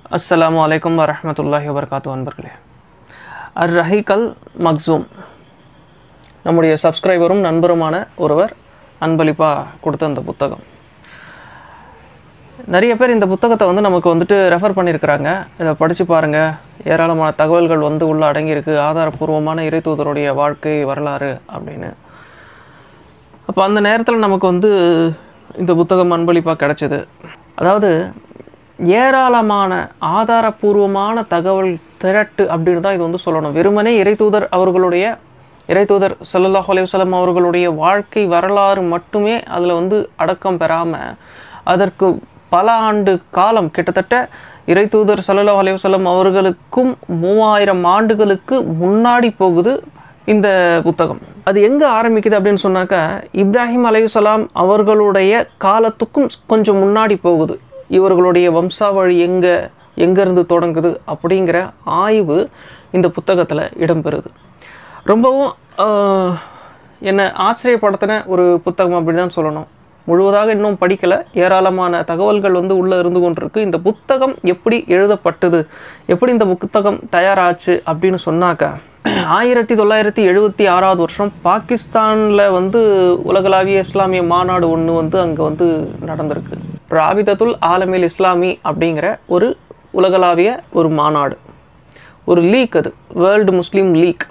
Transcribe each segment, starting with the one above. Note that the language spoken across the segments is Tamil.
அஸ்ஸலாமு அலைக்கும் வரஹ்மத்துல்லாஹி வபரகாத்து அன்பர்களே அர் ரஹீகல் மக்சூம் நம்முடைய சப்ஸ்கிரைபரும் நண்பருமான ஒருவர் அன்பளிப்பாக கொடுத்த அந்த புத்தகம் நிறைய பேர் இந்த புத்தகத்தை வந்து நமக்கு வந்துட்டு ரெஃபர் பண்ணியிருக்கிறாங்க இதை படித்து பாருங்கள் ஏராளமான தகவல்கள் வந்து உள்ள அடங்கியிருக்கு ஆதாரபூர்வமான இறைத்தூதருடைய வாழ்க்கை வரலாறு அப்படின்னு அப்போ அந்த நேரத்தில் நமக்கு வந்து இந்த புத்தகம் அன்பளிப்பாக கிடச்சிது அதாவது ஏராளமான ஆதாரபூர்வமான தகவல் திரட்டு அப்படின்னு தான் இது வந்து சொல்லணும் வெறுமனே இறைத்தூதர் அவர்களுடைய இறைத்தூதர் ஸல்லல்லாஹு அலைஹி வஸல்லம் அவர்களுடைய வாழ்க்கை வரலாறு மட்டுமே அதில் வந்து அடக்கம் பெறாமல் அதற்கு பல ஆண்டு காலம் கிட்டத்தட்ட இறைத்தூதர் ஸல்லல்லாஹு அலைஹி வஸல்லம் அவர்களுக்கும் மூவாயிரம் ஆண்டுகளுக்கு முன்னாடி போகுது இந்த புத்தகம் அது எங்கே ஆரம்பிக்குது அப்படின்னு சொன்னாக்கா இப்ராஹிம் அலையுசலாம் அவர்களுடைய காலத்துக்கும் கொஞ்சம் முன்னாடி போகுது இவர்களுடைய வம்சாவழி எங்கே எங்கேருந்து தொடங்குது அப்படிங்கிற ஆய்வு இந்த புத்தகத்தில் இடம்பெறுது ரொம்பவும் ஆஹ், என்னை ஆச்சரியப்படுத்தின ஒரு புத்தகம் அப்படி தான் சொல்லணும் முழுவதாக இன்னும் படிக்கலை ஏராளமான தகவல்கள் வந்து உள்ளே இருந்து கொண்டிருக்கு இந்த புத்தகம் எப்படி எழுதப்பட்டது எப்படி இந்த புத்தகம் தயாராச்சு அப்படின்னு சொன்னாக்கா ஆயிரத்தி தொள்ளாயிரத்தி எழுபத்தி ஆறாவது வருஷம் பாகிஸ்தானில் வந்து உலகளாவிய இஸ்லாமிய மாநாடு ஒன்று வந்து அங்கே வந்து நடந்திருக்கு ராபிதத்துல் ஆலமில் இஸ்லாமி அப்படிங்கிற ஒரு உலகளாவிய ஒரு மாநாடு ஒரு லீக் அது வேர்ல்டு முஸ்லீம் லீக்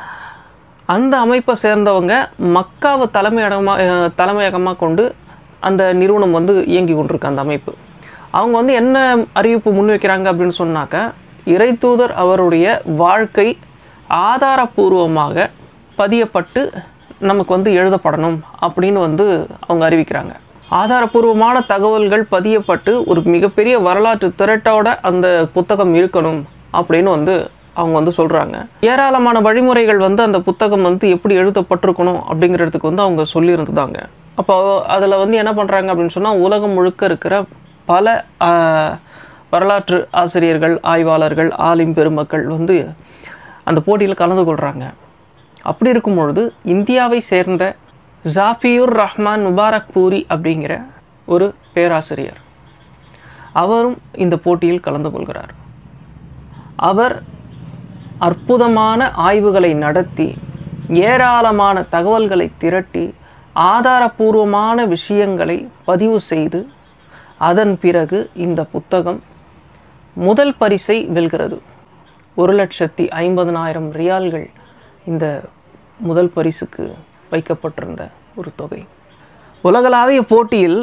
அந்த அமைப்பை சேர்ந்தவங்க மக்காவை தலைமையிடமாக அஹ், தலைமையகமாக கொண்டு அந்த நிறுவனம் வந்து இயங்கி கொண்டிருக்கு அந்த அமைப்பு அவங்க வந்து என்ன அறிவிப்பு முன்வைக்கிறாங்க அப்படின்னு சொன்னாக்க இறைத்தூதர் அவருடைய வாழ்க்கை ஆதாரபூர்வமாக பதியப்பட்டு நமக்கு வந்து எழுதப்படணும் அப்படின்னு வந்து அவங்க அறிவிக்கிறாங்க ஆதாரபூர்வமான தகவல்கள் பதியப்பட்டு ஒரு மிகப்பெரிய வரலாற்று திரட்டோட அந்த புத்தகம் இருக்கணும் அப்படின்னு வந்து அவங்க வந்து சொல்கிறாங்க ஏராளமான வழிமுறைகள் வந்து அந்த புத்தகம் வந்து எப்படி எழுதப்பட்டிருக்கணும் அப்படிங்கிறதுக்கு வந்து அவங்க சொல்லியிருந்தாங்க அப்போ அதில் வந்து என்ன பண்ணுறாங்க அப்படின்னு சொன்னால் உலகம் முழுக்க இருக்கிற பல ஆஹ், வரலாற்று ஆசிரியர்கள் ஆய்வாளர்கள் ஆலிம் பெருமக்கள் வந்து அந்த போட்டியில் கலந்து கொள்கிறாங்க அப்படி இருக்கும் பொழுது இந்தியாவை சேர்ந்த ஜாஃபியுர் ரஹ்மான் முபாரக் பூரி அப்படிங்கிற ஒரு பேராசிரியர் அவரும் இந்த போட்டியில் கலந்து கொள்கிறார் அவர் அற்புதமான ஆய்வுகளை நடத்தி ஏராளமான தகவல்களை திரட்டி ஆதாரபூர்வமான விஷயங்களை பதிவு செய்து அதன் பிறகு இந்த புத்தகம் முதல் பரிசை வெல்கிறது ஒரு லட்சத்தி ஐம்பதனாயிரம் ரியால்கள் இந்த முதல் பரிசுக்கு வைக்கப்பட்டிருந்த ஒரு தொகை உலகளாவிய போட்டியில்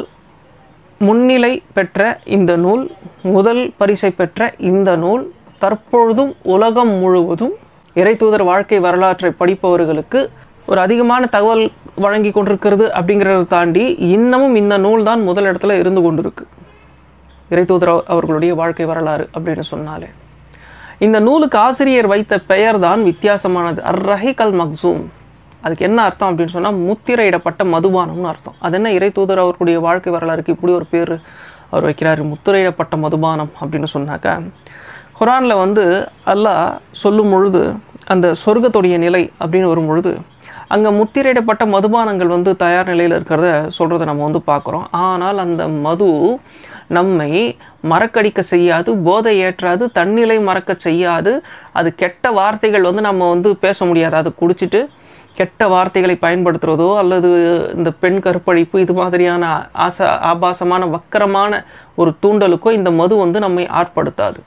முன்னிலை பெற்ற இந்த நூல் முதல் பரிசை பெற்ற இந்த நூல் தற்பொழுதும் உலகம் முழுவதும் இறைத்தூதர் வாழ்க்கை வரலாற்றை படிப்பவர்களுக்கு ஒரு அதிகமான தகவல் வழங்கி கொண்டிருக்கிறது அப்படிங்கிறத தாண்டி இன்னமும் இந்த நூல் தான் முதல் இடத்துல இருந்து கொண்டிருக்கு இறைத்தூதர் அவ- அவர்களுடைய வாழ்க்கை வரலாறு அப்படின்னு சொன்னாலே இந்த நூலுக்கு ஆசிரியர் வைத்த பெயர் தான் வித்தியாசமானது அர் ரஹீக் அல் மக்சூம் அதுக்கு என்ன அர்த்தம் அப்படின்னு சொன்னால் முத்திரையிடப்பட்ட மதுபானம்னு அர்த்தம் அது என்ன இறைத்தூதர் அவர்களுடைய வாழ்க்கை வரலாறுக்கு இப்படி ஒரு பேர் அவர் வைக்கிறாரு முத்திரையிடப்பட்ட மதுபானம் அப்படின்னு சொன்னாக்கா குரானில் வந்து அல்லாஹ் சொல்லும் பொழுது அந்த சொர்க்கத்துடைய நிலை அப்படின்னு வரும் பொழுது அங்கே முத்திரையிடப்பட்ட மதுபானங்கள் வந்து தயார் நிலையில் இருக்கிறத சொல்கிறத நம்ம வந்து பார்க்குறோம் ஆனால் அந்த மது நம்மை மறக்கடிக்க செய்யாது போதை ஏற்றாது தன்னிலை மறக்க செய்யாது அது கெட்ட வார்த்தைகள் வந்து நம்ம வந்து பேச முடியாது அது குடிச்சிட்டு கெட்ட வார்த்தைகளை பயன்படுத்துகிறதோ அல்லது இந்த பெண் கற்பழிப்பு இது மாதிரியான ஆச ஆபாசமான வக்கரமான ஒரு தூண்டலுக்கோ இந்த மது வந்து நம்மை ஆட்படுத்தாது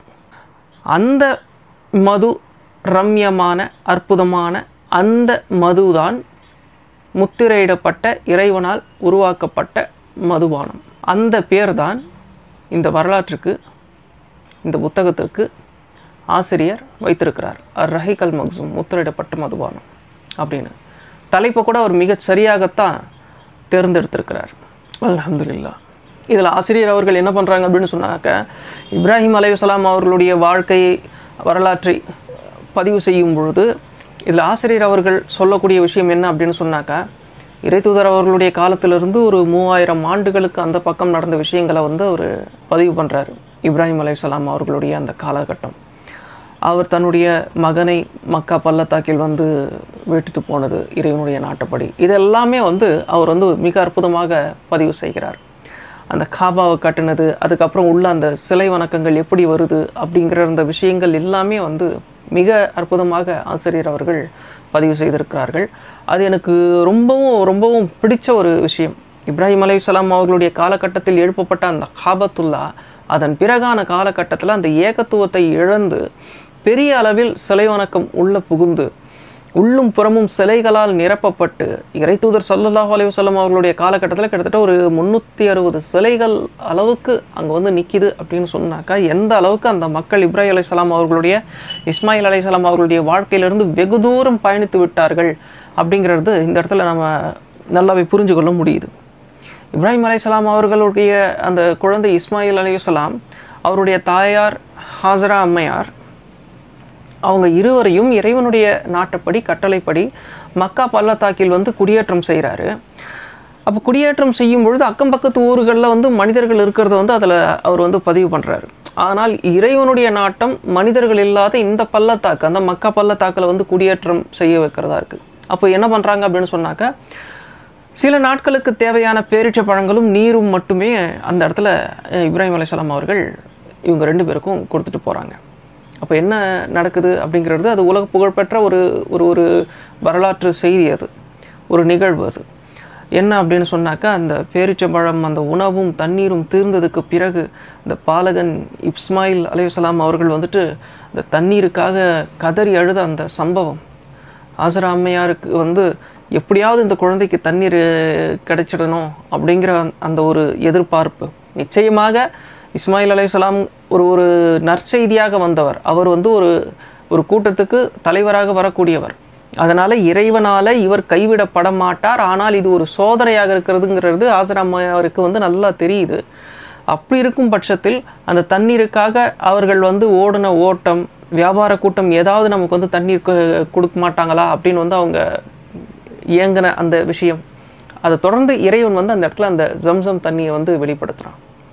அந்த மது ரம்யமான அற்புதமான அந்த மதுதான் முத்திரையிடப்பட்ட இறைவனால் உருவாக்கப்பட்ட மதுபானம் அந்த பேர் தான் இந்த வரலாற்றுக்கு இந்த புத்தகத்திற்கு ஆசிரியர் வைத்திருக்கிறார் அர் ரஹிகல் மக்சூம் முத்திரையிடப்பட்ட மதுபானம் அப்படின்னு தலைப்பை கூட அவர் மிகச் சரியாகத்தான் தேர்ந்தெடுத்திருக்கிறார் அல்ஹம்துலில்லாஹ் இதில் ஆசிரியர் அவர்கள் என்ன பண்ணுறாங்க அப்படின்னு சொன்னாக்க இப்ராஹிம் அலையுசலாம் அவர்களுடைய வாழ்க்கை வரலாற்றை பதிவு செய்யும் பொழுது இதில் ஆசிரியர் அவர்கள் சொல்லக்கூடிய விஷயம் என்ன அப்படின்னு சொன்னாக்கா இறைத்தூதர் அவர்களுடைய காலத்திலிருந்து ஒரு மூவாயிரம் ஆண்டுகளுக்கு அந்த பக்கம் நடந்த விஷயங்களை வந்து அவர் பதிவு பண்ணுறாரு இப்ராஹிம் அலையுசலாம் அவர்களுடைய அந்த காலகட்டம் அவர் தன்னுடைய மகனை மக்கா பள்ளத்தாக்கில் வந்து விட்டுட்டு போனது இறைவனுடைய நாட்டுப்படி இதெல்லாமே வந்து அவர் வந்து மிக அற்புதமாக பதிவு செய்கிறார் அந்த காபாவை கட்டினது அதுக்கப்புறம் உள்ள அந்த சிலை வணக்கங்கள் எப்படி வருது அப்படிங்கிற அந்த விஷயங்கள் எல்லாமே வந்து மிக அற்புதமாக ஆசிரியர் அவர்கள் பதிவு செய்திருக்கிறார்கள் அது எனக்கு ரொம்பவும் ரொம்பவும் பிடிச்ச ஒரு விஷயம் இப்ராஹிம் அலைஹிஸ்ஸலாம் அவர்களுடைய காலகட்டத்தில் எழுப்பப்பட்ட அந்த காபத்துல்லா அதன் பிறகான காலகட்டத்தில் அந்த ஏகத்துவத்தை இழந்து பெரிய அளவில் சிலை வணக்கம் உள்ள புகுந்து உள்ளும் புறமும் சிலைகளால் நிரப்பப்பட்டு இறைத்தூதர் சல்லல்லாஹு அலைஹி வஸல்லம் அவர்களுடைய காலகட்டத்தில் கிட்டத்தட்ட ஒரு முந்நூற்றி அறுபது சிலைகள் அளவுக்கு அங்கே வந்து நிற்கிது அப்படின்னு சொன்னாக்கா எந்த அளவுக்கு அந்த மக்கள் இப்ராஹிம் அலைஹிஸ்ஸலாம் அவர்களுடைய இஸ்மாயில் அலைஹிஸ்ஸலாம் அவர்களுடைய வாழ்க்கையிலிருந்து வெகு தூரம் பயணித்து விட்டார்கள் அப்படிங்கிறது இந்த இடத்துல நம்ம நல்லாவே புரிஞ்சு கொள்ள முடியுது இப்ராஹிம் அலைஹிஸ்ஸலாம் அவர்களுடைய அந்த குழந்தை இஸ்மாயில் அலைஹிஸ்ஸலாம் அவருடைய தாயார் ஹாஜரா அம்மையார் அவங்க இருவரையும் இறைவனுடைய நாட்டப்படி கட்டளைப்படி மக்கா பள்ளத்தாக்கில் வந்து குடியேற்றம் செய்கிறாரு அப்போ குடியேற்றம் செய்யும் பொழுது அக்கம் பக்கத்து ஊர்களில் வந்து மனிதர்கள் இருக்கிறத வந்து அதில் அவர் வந்து பதிவு பண்ணுறாரு ஆனால் இறைவனுடைய நாட்டம் மனிதர்கள் இல்லாத இந்த பள்ளத்தாக்கு அந்த மக்கா பள்ளத்தாக்கில் வந்து குடியேற்றம் செய்ய வைக்கிறதா இருக்குது அப்போ என்ன பண்ணுறாங்க அப்படின்னு சொன்னாக்க சில நாட்களுக்கு தேவையான பேரிச்ச பழங்களும் நீரும் மட்டுமே அந்த இடத்துல அஹ், இப்ராஹிம் அலைஹிஸ்ஸலாம் அவர்கள் இவங்க ரெண்டு பேருக்கும் கொடுத்துட்டு போகிறாங்க அப்போ என்ன நடக்குது அப்படிங்கிறது அது உலக புகழ்பெற்ற ஒரு ஒரு ஒரு வரலாற்று செய்தி அது ஒரு நிகழ்வு அது என்ன அப்படின்னு சொன்னாக்கா அந்த பேரிச்சம்பழம் அந்த உணவும் தண்ணீரும் தீர்ந்ததுக்கு பிறகு இந்த பாலகன் இஸ்மாயில் அலைஹிஸ்ஸலாம் அவர்கள் வந்துட்டு இந்த தண்ணீருக்காக கதறி அழுத அந்த சம்பவம் ஆசரா அம்மையாருக்கு வந்து எப்படியாவது இந்த குழந்தைக்கு தண்ணீர் கிடைச்சிடணும் அப்படிங்கிற அந்த ஒரு எதிர்பார்ப்பு நிச்சயமாக இஸ்மாயில் அலைஹிஸ்ஸலாம் ஒரு ஒரு நற்செய்தியாக வந்தவர் அவர் வந்து ஒரு ஒரு கூட்டத்துக்கு தலைவராக வரக்கூடியவர் அதனால இறைவனால இவர் கைவிடப்பட மாட்டார் ஆனால் இது ஒரு சோதனையாக இருக்கிறதுங்கிறது ஆசரா அம்மையாருக்கு வந்து நல்லா தெரியுது அப்படி இருக்கும் பட்சத்தில் அந்த தண்ணீருக்காக அவர்கள் வந்து ஓடின ஓட்டம் வியாபார கூட்டம் ஏதாவது நமக்கு வந்து தண்ணீர் கு- கொடுக்க மாட்டாங்களா அப்படின்னு வந்து அவங்க இயங்கின அந்த விஷயம் அதை தொடர்ந்து இறைவன் வந்து அந்த இடத்துல அந்த ஜம்சம் தண்ணியை வந்து வெளிப்படுத்துகிறான்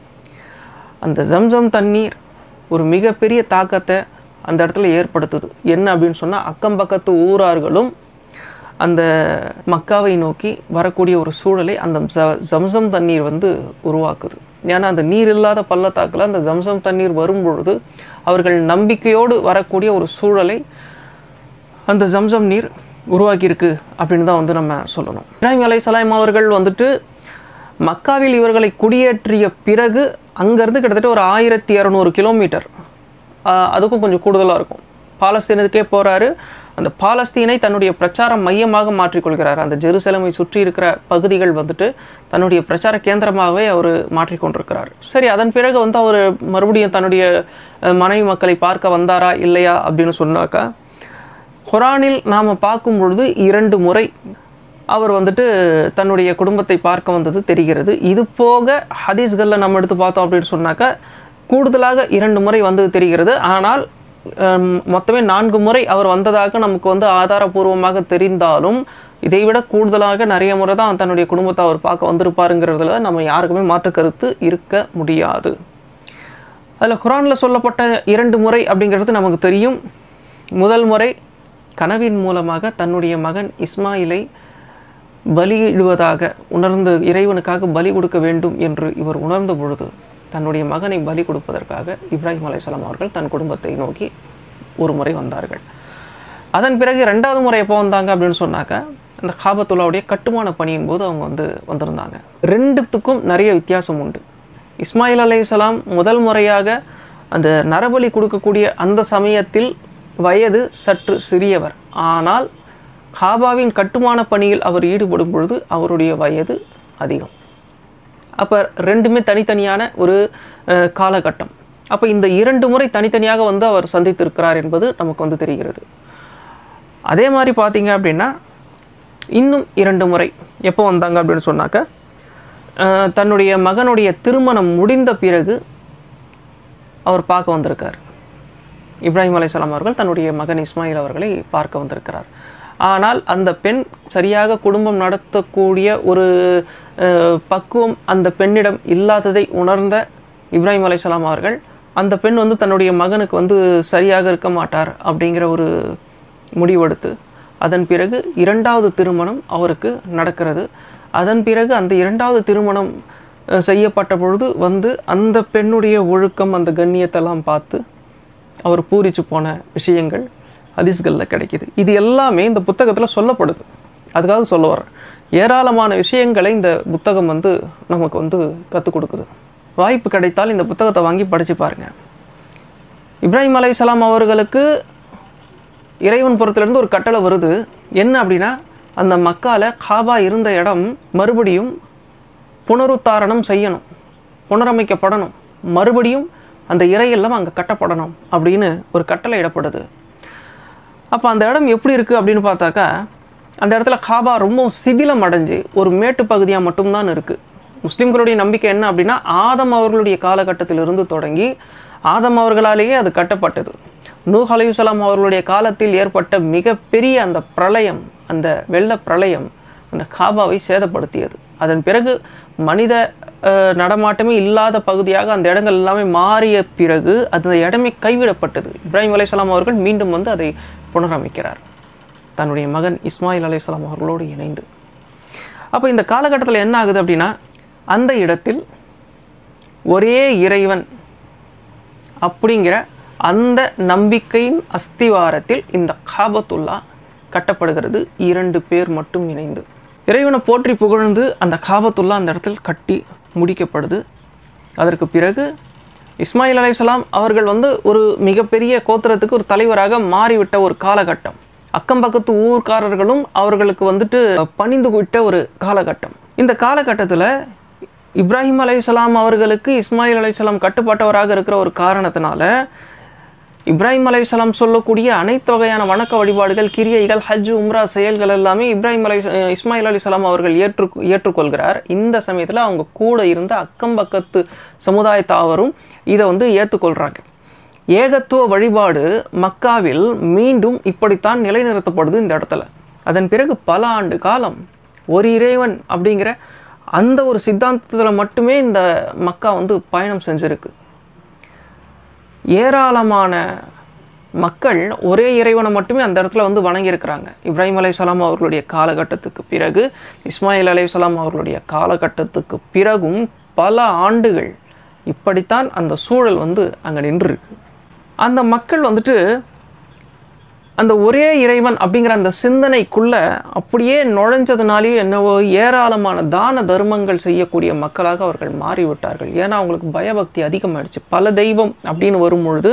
அந்த ஜம்சம் தண்ணீர் ஒரு மிகப்பெரிய தாக்கத்தை அந்த இடத்துல ஏற்படுத்துது என்ன அப்படின்னு சொன்னால் அக்கம் பக்கத்து ஊரார்களும் அந்த மக்காவை நோக்கி வரக்கூடிய ஒரு சூழலை அந்த ஜ- ஜம்சம் தண்ணீர் வந்து உருவாக்குது ஏன்னா அந்த நீர் இல்லாத பள்ளத்தாக்கில் அந்த ஜம்சம் தண்ணீர் வரும் பொழுது அவர்கள் நம்பிக்கையோடு வரக்கூடிய ஒரு சூழலை அந்த ஜம்சம் நீர் உருவாக்கியிருக்கு அப்படின்னு தான் வந்து நம்ம சொல்லணும் இப்ராஹிம் அலைஹிஸ்ஸலாம் அவர்கள் வந்துட்டு மக்காவில் இவர்களை குடியேற்றிய பிறகு அங்கேருந்து கிட்டத்தட்ட ஒரு ஆயிரத்தி இரநூறு கிலோமீட்டர் ஆஹ் அதுக்கும் கொஞ்சம் கூடுதலாக இருக்கும் பாலஸ்தீனத்துக்கே போகிறாரு அந்த பாலஸ்தீனை தன்னுடைய பிரச்சார மையமாக மாற்றிக்கொள்கிறார் அந்த ஜெருசலமை சுற்றி இருக்கிற பகுதிகள் வந்துட்டு தன்னுடைய பிரச்சார கேந்திரமாகவே அவர் மாற்றிக்கொண்டிருக்கிறார் சரி அதன் பிறகு வந்து அவர் மறுபடியும் தன்னுடைய அஹ், மனைவி மக்களை பார்க்க வந்தாரா இல்லையா அப்படின்னு சொன்னாக்கா குரானில் நாம் பார்க்கும் பொழுது இரண்டு முறை அவர் வந்துட்டு தன்னுடைய குடும்பத்தை பார்க்க வந்தது தெரிகிறது இது போக ஹதீஸ்களில் நம்ம எடுத்து பார்த்தோம் அப்படின்னு சொன்னாக்கா கூடுதலாக இரண்டு முறை வந்தது தெரிகிறது ஆனால் ஹம், மொத்தமே நான்கு முறை அவர் வந்ததாக நமக்கு வந்து ஆதாரபூர்வமாக தெரிந்தாலும் இதைவிட கூடுதலாக நிறைய முறை தான் தன்னுடைய குடும்பத்தை அவர் பார்க்க வந்திருப்பாருங்கிறதுல நம்ம யாருக்குமே மாற்று கருத்து இருக்க முடியாது அதில் குரானில் சொல்லப்பட்ட இரண்டு முறை அப்படிங்கிறது நமக்கு தெரியும் முதல் முறை கனவின் மூலமாக தன்னுடைய மகன் இஸ்மாயிலை பலியிடுவதாக உணர்ந்து இறைவனுக்காக பலி கொடுக்க வேண்டும் என்று இவர் உணர்ந்த பொழுது தன்னுடைய மகனை பலி கொடுப்பதற்காக இப்ராஹிம் அலைஹிஸ்ஸலாம் அவர்கள் தன் குடும்பத்தை நோக்கி ஒரு முறை வந்தார்கள் அதன் பிறகு ரெண்டாவது முறை எப்போ வந்தாங்க அப்படின்னு சொன்னாக்க அந்த காபத்துல்லாவுடைய கட்டுமான பணியின் போது அவங்க வந்து வந்திருந்தாங்க ரெண்டுத்துக்கும் நிறைய வித்தியாசம் உண்டு இஸ்மாயில் அலைஹிஸ்ஸலாம் முதல் முறையாக அந்த நரபலி கொடுக்கக்கூடிய அந்த சமயத்தில் வயது சற்று சிறியவர் ஆனால் காபாவின் கட்டுமான பணியில் அவர் ஈடுபடும் பொழுது அவருடைய வயது அதிகம் அப்போ ரெண்டுமே தனித்தனியான ஒரு அஹ், காலகட்டம் அப்போ இந்த இரண்டு முறை தனித்தனியாக வந்து அவர் சந்தித்திருக்கிறார் என்பது நமக்கு வந்து தெரிகிறது அதே மாதிரி பார்த்தீங்க அப்படின்னா இன்னும் இரண்டு முறை எப்போ வந்தாங்க அப்படின்னு சொன்னாக்க அஹ், தன்னுடைய மகனுடைய திருமணம் முடிந்த பிறகு அவர் பார்க்க வந்திருக்கார் இப்ராஹிம் அலைஹிஸ்ஸலாம் அவர்கள் தன்னுடைய மகன் இஸ்மாயில் அவர்களை பார்க்க வந்திருக்கிறார் ஆனால் அந்த பெண் சரியாக குடும்பம் நடத்தக்கூடிய ஒரு அஹ், பக்குவம் அந்த பெண்ணிடம் இல்லாததை உணர்ந்த இப்ராஹிம் அலைஹிஸ்ஸலாம் அவர்கள் அந்த பெண் வந்து தன்னுடைய மகனுக்கு வந்து சரியாக இருக்க மாட்டார் அப்படிங்கிற ஒரு முடிவெடுத்து அதன் பிறகு இரண்டாவது திருமணம் அவருக்கு நடக்கிறது அதன் பிறகு அந்த இரண்டாவது திருமணம் அஹ், செய்யப்பட்ட பொழுது வந்து அந்த பெண்ணுடைய ஒழுக்கம் அந்த கண்ணியத்தெல்லாம் பார்த்து அவர் பூரிச்சு போன விஷயங்கள் ஹதீஸ்களில் கிடைக்குது இது எல்லாமே இந்த புத்தகத்தில் சொல்லப்படுது அதுக்காக சொல்ல வரேன் ஏராளமான விஷயங்களை இந்த புத்தகம் வந்து நமக்கு வந்து கற்றுக் கொடுக்குது வாய்ப்பு கிடைத்தால் இந்த புத்தகத்தை வாங்கி படித்து பாருங்கள் இப்ராஹிம் அலைஹிஸ்ஸலாம் அவர்களுக்கு இறைவன் புறத்திலிருந்து ஒரு கட்டளை வருது என்ன அப்படின்னா அந்த மக்கால காபா இருந்த இடம் மறுபடியும் புனருத்தாரணம் செய்யணும் புனரமைக்கப்படணும் மறுபடியும் அந்த இறையெல்லாம் அங்கே கட்டப்படணும் அப்படின்னு ஒரு கட்டளை இடப்படுது அப்போ அந்த இடம் எப்படி இருக்குது அப்படின்னு பார்த்தாக்கா அந்த இடத்துல காபா ரொம்ப சிதிலம் அடைஞ்சு ஒரு மேட்டு பகுதியாக மட்டும்தான் இருக்குது முஸ்லிம்களுடைய நம்பிக்கை என்ன அப்படின்னா ஆதம் அவர்களுடைய காலகட்டத்திலிருந்து தொடங்கி ஆதம் அவர்களாலேயே அது கட்டப்பட்டது நூஹ் அலையுசலாம் அவர்களுடைய காலத்தில் ஏற்பட்ட மிகப்பெரிய அந்த பிரளயம் அந்த வெள்ள பிரளயம் அந்த காபாவை சேதப்படுத்தியது அதன் பிறகு மனித அஹ், நடமாட்டமே இல்லாத பகுதியாக அந்த இடங்கள் எல்லாமே மாறிய பிறகு அந்த இடமே கைவிடப்பட்டது இப்ராஹிம் அலைஹிஸ்ஸலாம் அவர்கள் மீண்டும் வந்து அதை புனரமைக்கிறார் தன்னுடைய மகன் இஸ்மாயில் அலைஹிஸ்ஸலாம் அவர்களோடு இணைந்து அப்போ இந்த காலகட்டத்தில் என்ன ஆகுது அப்படின்னா அந்த இடத்தில் ஒரே இறைவன் அப்படிங்கிற அந்த நம்பிக்கையின் அஸ்திவாரத்தில் இந்த காபத்துல்லா கட்டப்படுகிறது இரண்டு பேர் மட்டும் இணைந்து இறைவனை போற்றி புகழ்ந்து அந்த காபத்துல்லா அந்த இடத்தில் கட்டி முடிக்கப்படுது அதற்கு பிறகு இஸ்மாயில் அலைஹிஸ்ஸலாம் அவர்கள் வந்து ஒரு மிகப்பெரிய கோத்திரத்துக்கு ஒரு தலைவராக மாறிவிட்ட ஒரு காலகட்டம் அக்கம் பக்கத்து ஊர்க்காரர்களும் அவர்களுக்கு வந்துட்டு பணிந்து விட்ட ஒரு காலகட்டம் இந்த காலகட்டத்தில் இப்ராஹிம் அலைஹிஸ்ஸலாம் அவர்களுக்கு இஸ்மாயில் அலைஹிஸ்ஸலாம் கட்டுப்பட்டவராக இருக்கிற ஒரு காரணத்தினால இப்ராஹிம் அலைஹிஸ்ஸலாம் சொல்லக்கூடிய அனைத்து வகையான வணக்க வழிபாடுகள் கிரியைகள் ஹஜ் உம்ரா செயல்கள் எல்லாமே இப்ராஹிம் அலை இஸ்மாயில் அலிஸ்லாம் அவர்கள் ஏற்று ஏற்றுக்கொள்கிறார் இந்த சமயத்தில் அவங்க கூட இருந்த அக்கம் பக்கத்து சமுதாயத்தாவரும் இதை வந்து ஏற்றுக்கொள்கிறாங்க ஏகத்துவ வழிபாடு மக்காவில் மீண்டும் இப்படித்தான் நிலைநிறுத்தப்படுது இந்த இடத்துல அதன் பிறகு பல ஆண்டு காலம் ஒரு இறைவன் அப்படிங்கிற அந்த ஒரு சித்தாந்தத்தில் மட்டுமே இந்த மக்கா வந்து பயணம் செஞ்சிருக்கு ஏராளமான மக்கள் ஒரே இறைவனை மட்டுமே அந்த இடத்துல வந்து வணங்கியிருக்கிறாங்க இப்ராஹிம் அலைஹிஸ்ஸலாம் அவர்களுடைய காலகட்டத்துக்கு பிறகு இஸ்மாயில் அலைஹிஸ்ஸலாம் அவர்களுடைய காலகட்டத்துக்கு பிறகும் பல ஆண்டுகள் இப்படித்தான் அந்த சூழல் வந்து அங்கே நின்றுருக்கு அந்த மக்கள் வந்துட்டு அந்த ஒரே இறைவன் அப்படிங்கிற அந்த சிந்தனைக்குள்ள அப்படியே நுழைஞ்சதுனாலேயே என்னவோ ஏராளமான தான தர்மங்கள் செய்யக்கூடிய மக்களாக அவர்கள் மாறிவிட்டார்கள் ஏன்னா அவங்களுக்கு பயபக்தி அதிகமாயிடுச்சு பல தெய்வம் அப்படின்னு வரும் பொழுது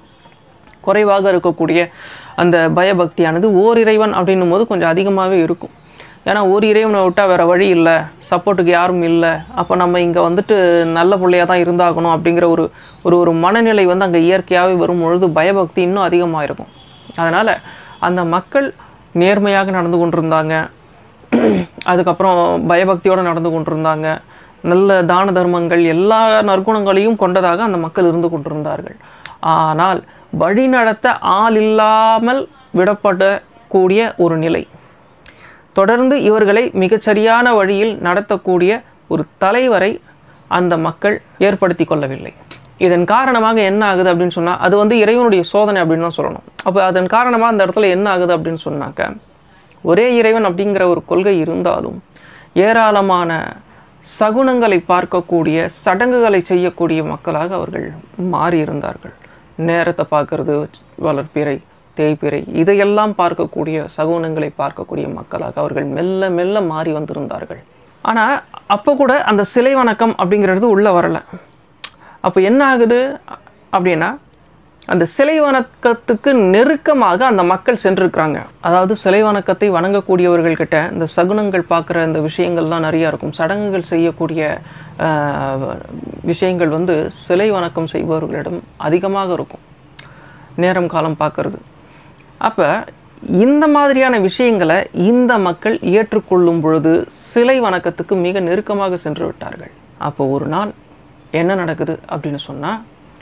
குறைவாக இருக்கக்கூடிய அந்த பயபக்தியானது ஓர் இறைவன் அப்படின்னும் போது கொஞ்சம் அதிகமாகவே இருக்கும் ஏன்னா ஒரு இறைவனை விட்டால் வேறு வழி இல்லை சப்போர்ட்டுக்கு யாரும் இல்லை அப்போ நம்ம இங்கே வந்துட்டு நல்ல பிள்ளையாக தான் இருந்தாகணும் அப்படிங்கிற ஒரு ஒரு ஒரு மனநிலை வந்து அங்கே இயற்கையாகவே வரும் பொழுது பயபக்தி இன்னும் அதிகமாக இருக்கும் அதனால் அந்த மக்கள் நேர்மையாக நடந்து கொண்டிருந்தாங்க அதுக்கப்புறம் பயபக்தியோடு நடந்து கொண்டிருந்தாங்க நல்ல தான தர்மங்கள் எல்லா நற்குணங்களையும் கொண்டதாக அந்த மக்கள் இருந்து கொண்டிருந்தார்கள் ஆனால் வழிநடத்த ஆள் இல்லாமல் விடப்படக்கூடிய ஒரு நிலை தொடர்ந்து இவர்களை மிகச்சரியான வழியில் நடத்தக்கூடிய ஒரு தலைவரை அந்த மக்கள் ஏற்படுத்தி கொள்ளவில்லை இதன் காரணமாக என்ன ஆகுது அப்படின்னு சொன்னால் அது வந்து இறைவனுடைய சோதனை அப்படின்னு தான் சொல்லணும் அப்போ அதன் காரணமாக அந்த இடத்துல என்ன ஆகுது அப்படின்னு சொன்னாக்க ஒரே இறைவன் அப்படிங்கிற ஒரு கொள்கை இருந்தாலும் ஏராளமான சகுனங்களை பார்க்கக்கூடிய சடங்குகளை செய்யக்கூடிய மக்களாக அவர்கள் மாறியிருந்தார்கள் நேரத்தை பார்க்கறது வளர்ப்பிறை தேய்பிறை இதையெல்லாம் பார்க்கக்கூடிய சகுனங்களை பார்க்கக்கூடிய மக்களாக அவர்கள் மெல்ல மெல்ல மாறி வந்திருந்தார்கள் ஆனால் அப்போ கூட அந்த சிலை வணக்கம் அப்படிங்கிறது உள்ளே வரலை அப்போ என்ன ஆகுது அப்படின்னா அந்த சிலை வணக்கத்துக்கு நெருக்கமாக அந்த மக்கள் சென்றிருக்கிறாங்க அதாவது சிலை வணக்கத்தை வணங்கக்கூடியவர்கள்கிட்ட இந்த சகுனங்கள் பார்க்குற இந்த விஷயங்கள்லாம் நிறையா இருக்கும் சடங்குகள் செய்யக்கூடிய ஆஹ், விஷயங்கள் வந்து சிலை வணக்கம் செய்பவர்களிடம் அதிகமாக இருக்கும் நேரம் காலம் பார்க்கறது அப்போ இந்த மாதிரியான விஷயங்களை இந்த மக்கள் ஏற்றுக்கொள்ளும் பொழுது சிலை வணக்கத்துக்கு மிக நெருக்கமாக சென்று விட்டார்கள் அப்போ ஒரு நாள் என்ன நடக்குது அப்படின்னு சொன்னால்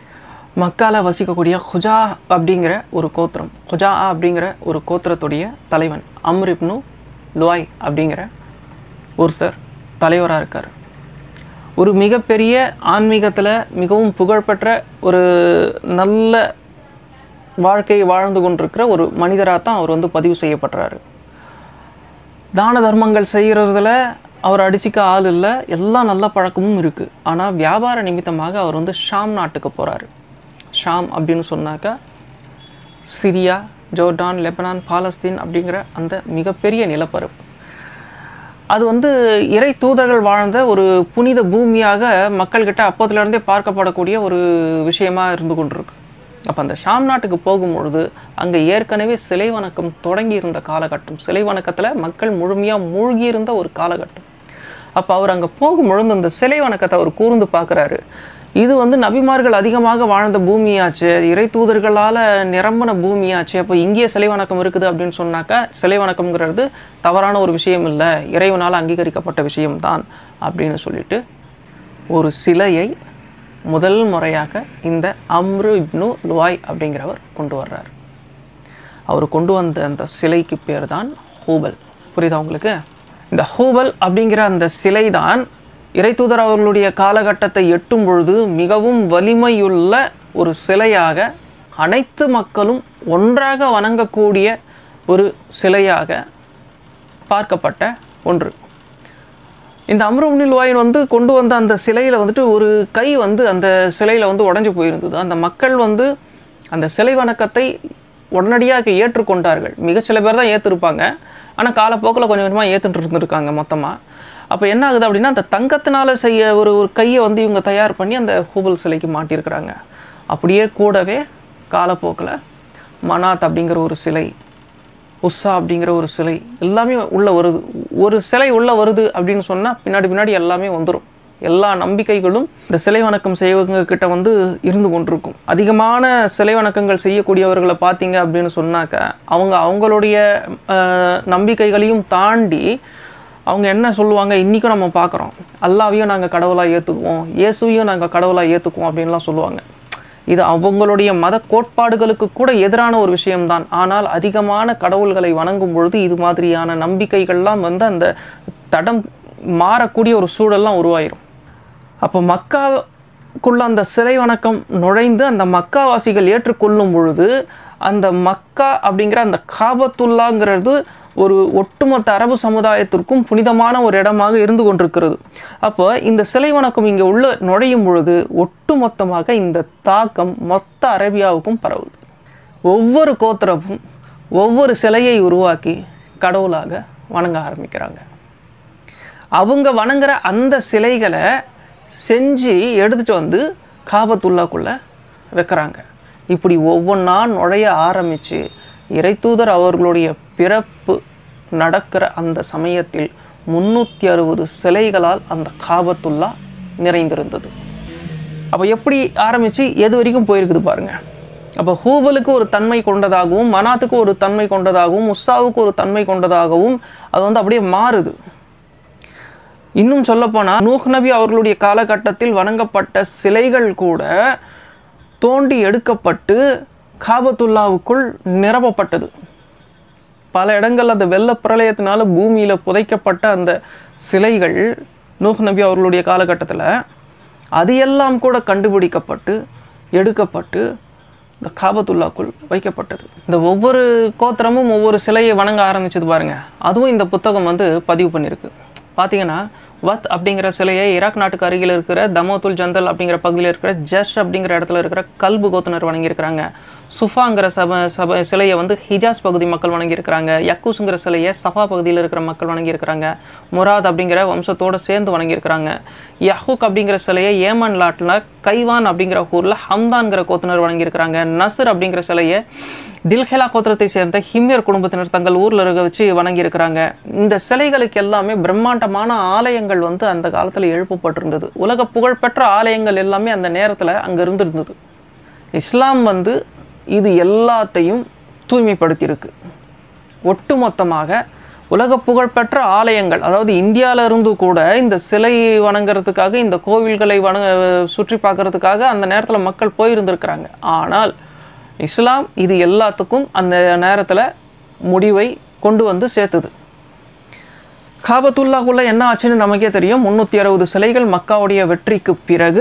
மக்கால வசிக்கக்கூடிய ஹுஜா அப்படிங்கிற ஒரு கோத்திரம் ஹுஜா அப்படிங்கிற ஒரு கோத்திரத்துடைய தலைவன் அம்ரிப்னு லுவாய் அப்படிங்கிற ஒருத்தர் தலைவராக இருக்கார் ஒரு மிகப்பெரிய ஆன்மீகத்தில் மிகவும் புகழ்பெற்ற ஒரு நல்ல வாழ்க்கையை வாழ்ந்து கொண்டிருக்கிற ஒரு மனிதராக தான் அவர் வந்து பதிவு செய்யப்படுறாரு தான தர்மங்கள் செய்கிறதுல அவர் அடிச்சிக்க ஆள் இல்லை எல்லா நல்ல பழக்கமும் இருக்குது ஆனால் வியாபார நிமித்தமாக அவர் வந்து ஷாம் நாட்டுக்கு போகிறாரு ஷாம் அப்படின்னு சொன்னாக்கா சிரியா ஜோர்டான் லெபனான் பாலஸ்தீன் அப்படிங்கிற அந்த மிகப்பெரிய நிலப்பரப்பு அது வந்து இறை தூதர்கள் வாழ்ந்த ஒரு புனித பூமியாக மக்கள்கிட்ட அப்போதுலேருந்தே பார்க்கப்படக்கூடிய ஒரு விஷயமா இருந்து கொண்டிருக்கு அப்போ அந்த ஷாம் நாட்டுக்கு போகும்பொழுது அங்கே ஏற்கனவே சிலை வணக்கம் தொடங்கி இருந்த காலகட்டம் சிலை வணக்கத்தில் மக்கள் முழுமையாக மூழ்கி இருந்த ஒரு காலகட்டம் அப்போ அவர் அங்கே போகும்பொழுது அந்த சிலை வணக்கத்தை அவர் கூர்ந்து பார்க்குறாரு இது வந்து நபிமார்கள் அதிகமாக வாழ்ந்த பூமியாச்சு இறை தூதர்களால் நிரம்பின பூமியாச்சு அப்போ இங்கேயே சிலை வணக்கம் இருக்குது அப்படின்னு சொன்னாக்கா சிலை வணக்கம்ங்கிறது தவறான ஒரு விஷயம் இல்லை இறைவனால் அங்கீகரிக்கப்பட்ட விஷயம்தான் அப்படின்னு சொல்லிட்டு ஒரு சிலையை முதல் முறையாக இந்த அம்ரு இப்னு லுவாய் அப்படிங்கிறவர் கொண்டு வர்றார் அவர் கொண்டு வந்த அந்த சிலைக்கு பேர் தான் ஹூபல் புரியுதா உங்களுக்கு இந்த ஹூபல் அப்படிங்கிற அந்த சிலை தான் இறைத்தூதர் அவர்களுடைய காலகட்டத்தை எட்டும் பொழுது மிகவும் வலிமையுள்ள ஒரு சிலையாக அனைத்து மக்களும் ஒன்றாக வணங்கக்கூடிய ஒரு சிலையாக பார்க்கப்பட்ட ஒன்று இந்த அம்ருப்னில் வாயின் வந்து கொண்டு வந்த அந்த சிலையில் வந்துட்டு ஒரு கை வந்து அந்த சிலையில் வந்து உடஞ்சி போயிருந்தது அந்த மக்கள் வந்து அந்த சிலை வணக்கத்தை உடனடியாக ஏற்றுக்கொண்டார்கள் மிக சில பேர் தான் ஏற்றிருப்பாங்க ஆனால் காலப்போக்கில் கொஞ்சம் கொஞ்சமாக ஏற்றுட்டு இருந்திருக்காங்க மொத்தமாக அப்போ என்ன ஆகுது அப்படின்னா அந்த தங்கத்தினால செய்ய ஒரு ஒரு கையை வந்து இவங்க தயார் பண்ணி அந்த ஹூபல் சிலைக்கு மாட்டியிருக்கிறாங்க அப்படியே கூடவே காலப்போக்கில் மனாத் அப்படிங்கிற ஒரு சிலை உஷா அப்படிங்கிற ஒரு சிலை எல்லாமே உள்ள வருது ஒரு சிலை உள்ள வருது அப்படின்னு சொன்னால் பின்னாடி பின்னாடி எல்லாமே வந்துடும் எல்லா நம்பிக்கைகளும் இந்த சிலை வணக்கம் செய்வங்க கிட்ட வந்து இருந்து கொண்டிருக்கும் அதிகமான சிலை வணக்கங்கள் செய்யக்கூடியவர்களை பார்த்தீங்க அப்படின்னு சொன்னாக்க அவங்க அவங்களுடைய அஹ், நம்பிக்கைகளையும் தாண்டி அவங்க என்ன சொல்லுவாங்க இன்றைக்கும் நம்ம பார்க்குறோம் அல்லாவையும் நாங்கள் கடவுளாக ஏற்றுக்குவோம் இயேசுவையும் நாங்கள் கடவுளாக ஏற்றுக்குவோம் அப்படின்லாம் சொல்லுவாங்க இது அவங்களுடைய மத கோட்பாடுகளுக்கு கூட எதிரான ஒரு விஷயம்தான் ஆனால் அதிகமான கடவுள்களை வணங்கும் பொழுது இது மாதிரியான நம்பிக்கைகள்லாம் வந்து அந்த தடம் மாறக்கூடிய ஒரு சூழல்லாம் உருவாயிரும் அப்போ மக்காவுக்குள்ள அந்த சிலை வணக்கம் நுழைந்து அந்த மக்காவாசிகள் ஏற்றுக்கொள்ளும் பொழுது அந்த மக்கா அப்படிங்கிற அந்த காபத்துல்லாங்கிறது ஒரு ஒட்டுமொத்த அரபு சமுதாயத்திற்கும் புனிதமான ஒரு இடமாக இருந்து கொண்டிருக்கிறது அப்போ இந்த சிலை வணக்கம் இங்கே உள்ள நுழையும் பொழுது ஒட்டுமொத்தமாக இந்த தாக்கம் மொத்த அரேபியாவுக்கும் பரவுது ஒவ்வொரு கோத்திரமும் ஒவ்வொரு சிலையை உருவாக்கி கடவுளாக வணங்க ஆரம்பிக்கிறாங்க அவங்க வணங்குற அந்த சிலைகளை செஞ்சு எடுத்துட்டு வந்து காபத்துல்லாக்குள்ள வைக்கிறாங்க இப்படி ஒவ்வொன்றா நுழைய ஆரம்பித்து இறைத்தூதர் அவர்களுடைய பிறப்பு நடக்கிற அந்த சமயத்தில் முன்னூற்றி அறுபது சிலைகளால் அந்த காபத்துல்லா நிறைந்திருந்தது அப்போ எப்படி ஆரம்பித்து எது வரைக்கும் போயிருக்குது பாருங்க அப்போ ஹூபலுக்கு ஒரு தன்மை கொண்டதாகவும் மனாத்துக்கு ஒரு தன்மை கொண்டதாகவும் உஸ்ஸாவுக்கு ஒரு தன்மை கொண்டதாகவும் அது வந்து அப்படியே மாறுது இன்னும் சொல்லப்போனால் நூஹ் நபி அவர்களுடைய காலகட்டத்தில் வணங்கப்பட்ட சிலைகள் கூட தோண்டி எடுக்கப்பட்டு காபத்துல்லாவுக்குள் நிரப்பப்பட்டது பல இடங்கள் அந்த வெள்ள பிரளயத்தினால பூமியில் புதைக்கப்பட்ட அந்த சிலைகள் நூஹ் நபி அவர்களுடைய காலகட்டத்தில் அது எல்லாம் கூட கண்டுபிடிக்கப்பட்டு எடுக்கப்பட்டு இந்த காபத்துல்லாக்குள் வைக்கப்பட்டது இந்த ஒவ்வொரு கோத்திரமும் ஒவ்வொரு சிலையை வணங்க ஆரம்பிச்சது பாருங்க அதுவும் இந்த புத்தகம் வந்து பதிவு பண்ணியிருக்கு பார்த்தீங்கன்னா வத் அப்படிங்கிற சிலையை ஈராக் நாட்டுக்கு அருகில் இருக்கிற தமோத்துல் ஜந்தல் அப்படிங்கிற பகுதியில் இருக்கிற ஜஷ் அப்படிங்கிற இடத்துல இருக்கிற கல்பு கோத்தினர் வணங்கியிருக்கிறாங்க சுஃபாங்கிற சப சப சிலையை வந்து ஹிஜாஸ் பகுதி மக்கள் வணங்கியிருக்கிறாங்க யக்கூஸுங்கிற சிலையை சஃபா பகுதியில் இருக்கிற மக்கள் வணங்கியிருக்கிறாங்க முராத் அப்படிங்கிற வம்சத்தோடு சேர்ந்து வணங்கியிருக்கிறாங்க யஹூக் அப்படிங்கிற சிலையை ஏமன் லாட்டில் கைவான் அப்படிங்கிற ஊரில் ஹம்தான்கிற கோத்தினர் வணங்கியிருக்கிறாங்க நசர் அப்படிங்கிற சிலையை தில்ஹெலா கோத்திரத்தை சேர்ந்த ஹிம்யர் குடும்பத்தினர் தங்கள் ஊரில் இருக்க வச்சு வணங்கியிருக்கிறாங்க இந்த சிலைகளுக்கு எல்லாமே பிரம்மாண்டமான ஆலயங்கள் வந்து அந்த காலத்தில் எழுப்பப்பட்டிருந்தது உலக புகழ்பெற்ற ஆலயங்கள் எல்லாமே அந்த நேரத்தில் அங்கே இருந்திருந்தது இஸ்லாம் வந்து இது எல்லாத்தையும் தூய்மைப்படுத்தியிருக்கு ஒட்டுமொத்தமாக உலக புகழ்பெற்ற ஆலயங்கள் அதாவது இந்தியால இருந்து கூட இந்த சிலை வணங்குறதுக்காக இந்த கோவில்களை வணங்க சுற்றி பார்க்கறதுக்காக அந்த நேரத்தில் மக்கள் போயிருந்திருக்கிறாங்க ஆனால் இஸ்லாம் இது எல்லாத்துக்கும் அந்த நேரத்தில் முடிவை கொண்டு வந்து சேர்த்துது காபத்துல்லாக்குள்ள என்ன ஆச்சுன்னு நமக்கே தெரியும் முந்நூற்றி அறுபது சிலைகள் மக்காவுடைய வெற்றிக்கு பிறகு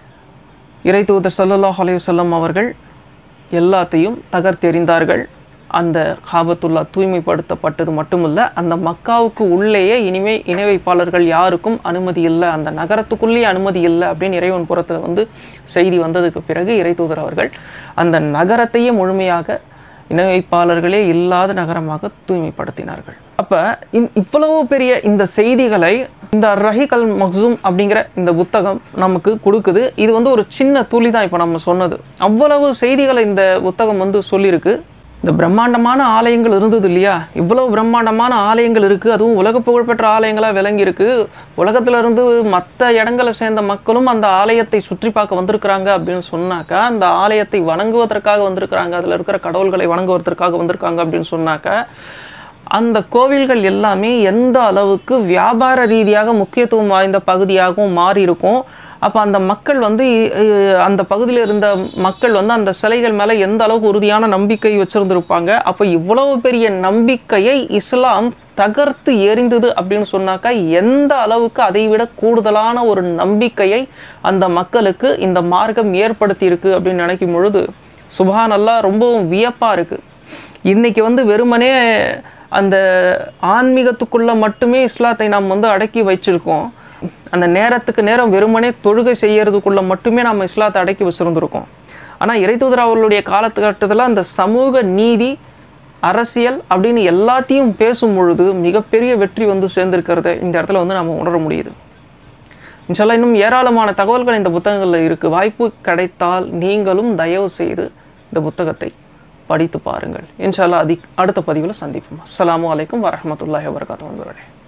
இறை தூதர் சல்லல்லாஹ் அலைஹி வஸல்லம் அவர்கள் எல்லாத்தையும் தகர்த்தெறிந்தார்கள் அந்த காபத்துல்லா தூய்மைப்படுத்தப்பட்டது மட்டுமல்ல அந்த மக்காவுக்கு உள்ளேயே இனிமே இணை வைப்பாளர்கள் யாருக்கும் அனுமதி இல்லை அந்த நகரத்துக்குள்ளேயே அனுமதி இல்லை அப்படின்னு இறைவன் புறத்தில் வந்து செய்தி வந்ததுக்கு பிறகு இறை தூதர் அவர்கள் அந்த நகரத்தையே முழுமையாக இணை வைப்பாளர்களே இல்லாத நகரமாக தூய்மைப்படுத்தினார்கள் அப்போ இந் இவ்வளவு பெரிய இந்த செய்திகளை இந்த ரஹிக் அல் மக்சூம் அப்படிங்கிற இந்த புத்தகம் நமக்கு கொடுக்குது இது வந்து ஒரு சின்ன துளி தான் இப்போ நம்ம சொன்னது அவ்வளவு செய்திகளை இந்த புத்தகம் வந்து சொல்லியிருக்கு இந்த பிரம்மாண்டமான ஆலயங்கள் இருந்தது இல்லையா இவ்வளவு பிரம்மாண்டமான ஆலயங்கள் இருக்குது அதுவும் உலக புகழ்பெற்ற ஆலயங்களாக விளங்கியிருக்கு உலகத்துல இருந்து மற்ற இடங்களை சேர்ந்த மக்களும் அந்த ஆலயத்தை சுற்றி பார்க்க வந்திருக்கிறாங்க அப்படின்னு சொன்னாக்கா அந்த ஆலயத்தை வணங்குவதற்காக வந்திருக்கிறாங்க அதில் இருக்கிற கடவுள்களை வணங்குவதற்காக வந்திருக்காங்க அப்படின்னு சொன்னாக்கா அந்த கோவில்கள் எல்லாமே எந்த அளவுக்கு வியாபார ரீதியாக முக்கியத்துவம் வாய்ந்த பகுதியாகவும் மாறி இருக்கும் அப்போ அந்த மக்கள் வந்து அஹ், அந்த பகுதியில் இருந்த மக்கள் வந்து அந்த சிலைகள் மேலே எந்த அளவுக்கு உறுதியான நம்பிக்கை வச்சுருந்துருப்பாங்க அப்போ இவ்வளவு பெரிய நம்பிக்கையை இஸ்லாம் தகர்த்து எறிந்தது அப்படின்னு சொன்னாக்கா எந்த அளவுக்கு அதை விட கூடுதலான ஒரு நம்பிக்கையை அந்த மக்களுக்கு இந்த மார்க்கம் ஏற்படுத்தி இருக்கு அப்படின்னு நினைக்கும் பொழுது சுபான் அல்லாஹ் ரொம்பவும் வியப்பாக இருக்குது இன்னைக்கு வந்து வெறுமனே அந்த ஆன்மீகத்துக்குள்ள மட்டுமே இஸ்லாத்தை நாம் வந்து அடக்கி வச்சிருக்கோம் அந்த நேரத்துக்கு நேரம் வெறுமனே தொழுகை செய்யறதுக்குள்ள மட்டுமே நம்ம இஸ்லாத்தை அடக்கி வச்சிருந்திருக்கோம் ஆனால் இறைத்தூதர் அவர்களுடைய காலத்துக்கட்டத்தில் அந்த சமூக நீதி அரசியல் அப்படின்னு எல்லாத்தையும் பேசும் பொழுது மிகப்பெரிய வெற்றி வந்து சேர்ந்திருக்கிறத இந்த இடத்துல வந்து நம்ம உணர முடியுது இன்ஷால்லா இன்னும் ஏராளமான தகவல்கள் இந்த புத்தகங்களில் இருக்குது வாய்ப்பு கிடைத்தால் நீங்களும் தயவு செய்து இந்த புத்தகத்தை படித்து பாருங்கள் இன்ஷால்லா அதி அடுத்த பதிவில் சந்திப்போம் அஸ்ஸலாமு அலைக்கும் வரஹ்மத்துல்லாஹி வபரகாத்து நண்பர்களே